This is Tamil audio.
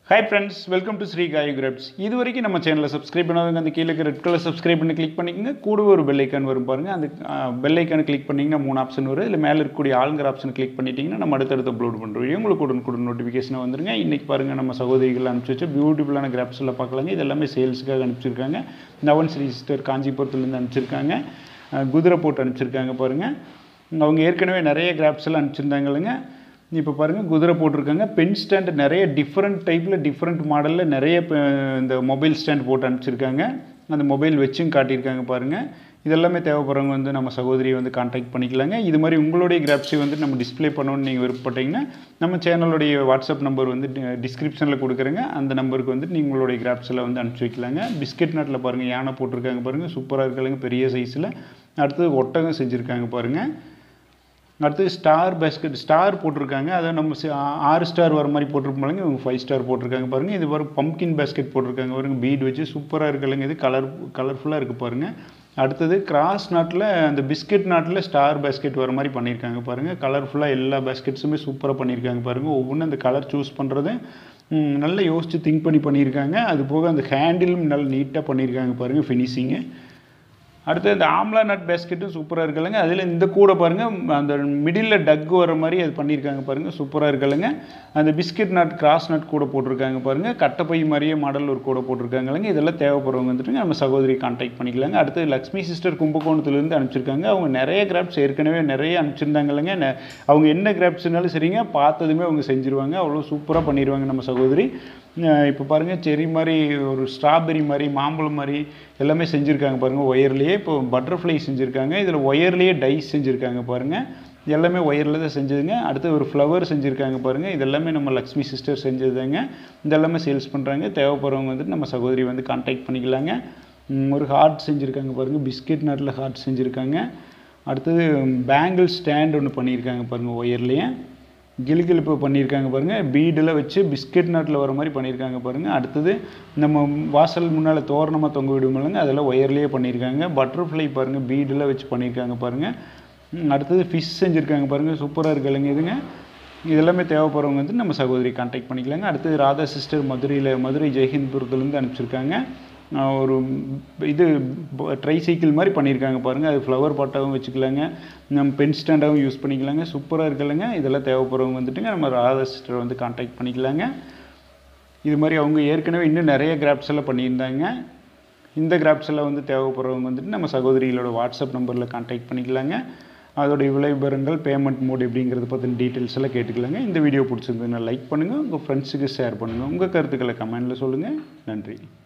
hi friends welcome to Sri Kai crafts இது வரைக்கும் நம்ம சேனலை சப்ஸ்கிரைப் பண்ணாதவங்க அந்த கீழே ரெட் கலர் சப்ஸ்கிரைப் பண்ணி கிளிக் பண்ணிக்கங்க கூடவே ஒரு பெல் ஐக்கான் வரும் பாருங்க அந்த பெல் ஐக்கானை கிளிக் பண்ணிங்கன்னா மூணு ஆப்ஷன் வரும் இல்லை மேலே இருக்கக்கூடிய ஆளுங்கிற ஆப்ஷன் கிளிக் பண்ணிட்டீங்கன்னா நம்ம அடுத்தடுத்து அப்லோட் பண்ணுற வீடியோ உங்களுக்கு உடனே கூட நோட்டிஃபிகேஷன் வந்துருங்க இன்றைக்கி பாருங்கள் நம்ம சகோதரிகள் அனுப்பிச்சி வச்சு பியூட்டிஃபுல்லான கிராப்ஸ் எல்லாம் பார்க்கலாங்க இது எல்லாமே சேல்ஸுக்காக அனுப்பிச்சிருக்காங்க நவன் ஸ்ரீ சிஸ்டர் காஞ்சிபுரத்துலேருந்து அனுப்பிச்சிருக்காங்க அஹ் குதிரை போட்டு அனுப்பிச்சிருக்காங்க பாருங்கள் அவங்க ஏற்கனவே நிறைய கிராப்ஸ் எல்லாம் அனுப்பிச்சிருந்தாங்க இல்லைங்க இப்போ பாருங்கள் குதிரை போட்டிருக்காங்க பென் ஸ்டாண்டு நிறைய டிஃப்ரெண்ட் டைப்பில் டிஃப்ரெண்ட் மாடலில் நிறைய ப- இந்த மொபைல் ஸ்டாண்ட் போட்டு அனுப்பிச்சிருக்காங்க அந்த மொபைல் வச்சும் காட்டியிருக்காங்க பாருங்கள் இதெல்லாமே தேவைப்படுறவங்க வந்து நம்ம சகோதரியை வந்து காண்டாக்ட் பண்ணிக்கலாங்க இது மாதிரி உங்களுடைய கிராப்ஸை வந்து நம்ம டிஸ்ப்ளே பண்ணணும்னு நீங்கள் விருப்பப்பட்டீங்கன்னா நம்ம சேனலுடைய வாட்ஸ்அப் நம்பர் வந்து டிஸ்கிரிப்ஷனில் கொடுக்குறேங்க அந்த நம்பருக்கு வந்து நீங்கள் உங்களுடைய கிராப்ஸில் வந்து அனுப்பிச்சி வைக்கலாங்க பிஸ்கட் நாட்டில் பாருங்கள் யானை போட்டிருக்காங்க பாருங்கள் சூப்பராக இருக்காங்க பெரிய சைஸில் அடுத்தது ஒட்டகம் செஞ்சுருக்காங்க பாருங்கள் அடுத்து ஸ்டார் பேஸ்கெட் ஸ்டார் போட்டிருக்காங்க அதை நம்ம சி- ஆ- ஆறு ஸ்டார் வர மாதிரி போட்டிருப்பாங்க இவங்க ஃபைவ் ஸ்டார் போட்டிருக்காங்க பாருங்கள் இது பாருங்க பம்கின் பேஸ்கெட் போட்டிருக்காங்க பாருங்க பீட் வச்சு சூப்பராக இருக்குல்லங்க இது கலர் கலர்ஃபுல்லாக இருக்குது பாருங்கள் அடுத்தது கிராஸ் நாட்டில் அந்த பிஸ்கெட் நாட்டில் ஸ்டார் பேஸ்கெட் வர மாதிரி பண்ணியிருக்காங்க பாருங்கள் கலர்ஃபுல்லாக எல்லா பேஸ்கெட்ஸுமே சூப்பராக பண்ணியிருக்காங்க பாருங்கள் ஒவ்வொன்றும் அந்த கலர் சூஸ் பண்ணுறது ம், நல்லா யோசித்து திங்க் பண்ணி பண்ணியிருக்காங்க அது போக அந்த ஹேண்டிலும் நல்லா நீட்டாக பண்ணியிருக்காங்க பாருங்கள் ஃபினிஷிங்கு அடுத்து இந்த ஆம்லா நட் பேஸ்கெட்டும் சூப்பராக இருக்குல்லங்க அதில் இந்த கூடை பாருங்கள் அந்த மிடில் டக் வர மாதிரி அது பண்ணியிருக்காங்க பாருங்கள் சூப்பராக இருக்குல்லங்க அந்த பிஸ்கெட் நட் கிராஸ் நட் கூட போட்டிருக்காங்க பாருங்கள் கட்டைப்பை மாதிரியே மாடல் ஒரு கூட போட்டிருக்காங்கல்லங்க இதெல்லாம் தேவைப்படுறவங்க வந்துட்டு நம்ம சகோதரி கான்டாக்ட் பண்ணிக்கலாங்க அடுத்து லக்ஷ்மி சிஸ்டர் கும்பகோணத்துலேருந்து அனுப்பிச்சிருக்காங்க அவங்க நிறைய கிராப்ஸ் ஏற்கனவே நிறைய அனுப்பிச்சிருந்தாங்கல்லங்க நெ- அவங்க என்ன கிராப்ஸ்னாலும் சரிங்க பார்த்ததுமே அவங்க செஞ்சுருவாங்க அவ்வளோ சூப்பராக பண்ணிடுவாங்க நம்ம சகோதரி இப்போ பாருங்கள் செரி மாதிரி ஒரு ஸ்ட்ராபெரி மாதிரி மாம்பழம் மாதிரி எல்லாமே செஞ்சுருக்காங்க பாருங்கள் ஒயர்லேயே இப்போ பட்டர்ஃப்ளை செஞ்சுருக்காங்க இதில் ஒயர்லேயே டைஸ் செஞ்சுருக்காங்க பாருங்கள் எல்லாமே ஒயரில் தான் செஞ்சதுங்க அடுத்து ஒரு ஃப்ளவர் செஞ்சுருக்காங்க பாருங்கள் இது எல்லாமே நம்ம லக்ஷ்மி சிஸ்டர் செஞ்சதுதாங்க இதெல்லாமே சேல்ஸ் பண்ணுறாங்க தேவைப்படுறவங்க வந்துட்டு நம்ம சகோதரி வந்து கான்டாக்ட் பண்ணிக்கலாங்க ம், ஒரு ஹார்ட் செஞ்சுருக்காங்க பாருங்கள் பிஸ்கெட் நாட்டில் ஹார்ட் செஞ்சுருக்காங்க அடுத்தது பேங்கிள் ஸ்டாண்ட் ஒன்று பண்ணியிருக்காங்க பாருங்கள் ஒயர்லேயே கிளிகிளிப்பு பண்ணியிருக்காங்க பாருங்கள் பீடில் வச்சு பிஸ்கெட் நாட்டில் வர மாதிரி பண்ணியிருக்காங்க பாருங்கள் அடுத்தது நம்ம வாசல் முன்னால் தோரணமாக தொங்க விடுமில்லங்க அதெல்லாம் ஒயர்லேயே பண்ணியிருக்காங்க பட்டர்ஃப்ளை பாருங்கள் பீடில் வச்சு பண்ணியிருக்காங்க பாருங்கள் ம், அடுத்தது ஃபிஷ் செஞ்சுருக்காங்க பாருங்கள் சூப்பராக இருக்குல்லங்க இதுங்க இதெல்லாமே தேவைப்படுறவங்க வந்து நம்ம சகோதரி கான்டாக்ட் பண்ணிக்கலாங்க அடுத்தது ராதா சிஸ்டர் மதுரையில் மதுரை ஜெயஹிந்த்புரத்துலேருந்து அனுப்பிச்சிருக்காங்க ஆஹ் ஒரு இது ட்ரை சைக்கிள் மாதிரி பண்ணியிருக்காங்க பாருங்கள் அது ஃப்ளவர் பாட்டாகவும் வச்சுக்கலாங்க நம்ம பென் ஸ்டாண்டாகவும் யூஸ் பண்ணிக்கலாங்க சூப்பராக இருக்குல்லங்க இதெல்லாம் தேவைப்படுறவங்க வந்துட்டுங்க நம்ம ராதா சிஸ்டரை வந்து கான்டாக்ட் பண்ணிக்கலாங்க இது மாதிரி அவங்க ஏற்கனவே இன்னும் நிறைய கிராப்ஸ் எல்லாம் பண்ணியிருந்தாங்க இந்த கிராப்ஸ் எல்லாம் வந்து தேவைப்படுறவங்க வந்துட்டு நம்ம சகோதரிகளோட வாட்ஸ்அப் நம்பரில் கான்டாக்ட் பண்ணிக்கலாங்க அதோடைய விலை விவரங்கள் பேமெண்ட் மோட் எப்படிங்கிறத பற்றின டீட்டெயில்ஸ் எல்லாம் கேட்டுக்கலாங்க இந்த வீடியோ பிடிச்சிருந்ததுன்னா லைக் பண்ணுங்கள் உங்கள் ஃப்ரெண்ட்ஸுக்கு ஷேர் பண்ணுங்கள் உங்கள் கருத்துக்களை கமெண்டில் சொல்லுங்கள் நன்றி